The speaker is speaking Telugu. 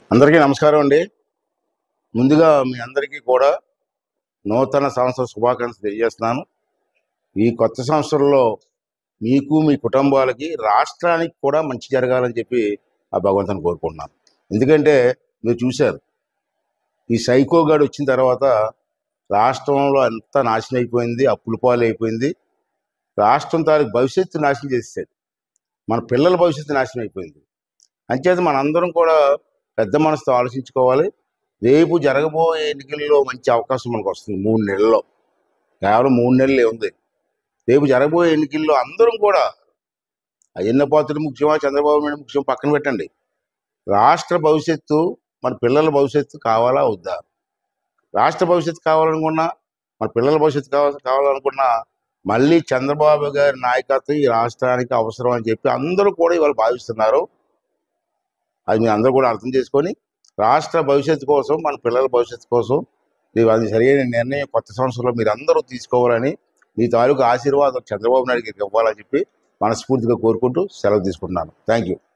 అందరికీ నమస్కారం అండి ముందుగా మీ అందరికీ కూడా నూతన సంవత్సర శుభాకాంక్షలు తెలియజేస్తున్నాను ఈ కొత్త సంవత్సరంలో మీకు మీ కుటుంబాలకి రాష్ట్రానికి కూడా మంచి జరగాలని చెప్పి ఆ భగవంతుని కోరుకుంటున్నాను ఎందుకంటే మీరు చూశారు ఈ సైకో గాడు వచ్చిన తర్వాత రాష్ట్రంలో అంతా నాశనం అయిపోయింది అప్పుల పాలు అయిపోయింది రాష్ట్రం తాలూకు భవిష్యత్తు నాశనం చేసేసాడు మన పిల్లల భవిష్యత్తు నాశనం అయిపోయింది అంచేత మనందరం కూడా పెద్ద మనసుతో ఆలోచించుకోవాలి రేపు జరగబోయే ఎన్నికల్లో మంచి అవకాశం మనకు వస్తుంది మూడు నెలల్లో కేవలం మూడు నెలలే ఉంది రేపు జరగబోయే ఎన్నికల్లో అందరం కూడా అయ్యన్న పాత్రుడు ముఖ్యమా చంద్రబాబు నాయుడు ముఖ్యం పక్కన పెట్టండి రాష్ట్ర భవిష్యత్తు మన పిల్లల భవిష్యత్తు కావాలా వద్దా రాష్ట్ర భవిష్యత్తు కావాలనుకున్నా మన పిల్లల భవిష్యత్తు కావాలి కావాలనుకున్నా మళ్ళీ చంద్రబాబు గారి నాయకత్వం ఈ రాష్ట్రానికి అవసరం అని చెప్పి అందరూ కూడా ఇవాళ భావిస్తున్నారు అది మీరు అందరూ కూడా అర్థం చేసుకొని రాష్ట్ర భవిష్యత్తు కోసం మన పిల్లల భవిష్యత్తు కోసం మీరు అది సరైన నిర్ణయం కొత్త సంవత్సరంలో మీరు అందరూ తీసుకోవాలని మీ తాలూకు ఆశీర్వాదం చంద్రబాబు నాయుడు గారికి ఇవ్వాలని చెప్పి మనస్ఫూర్తిగా కోరుకుంటూ సెలవు తీసుకుంటున్నాను థ్యాంక్ యూ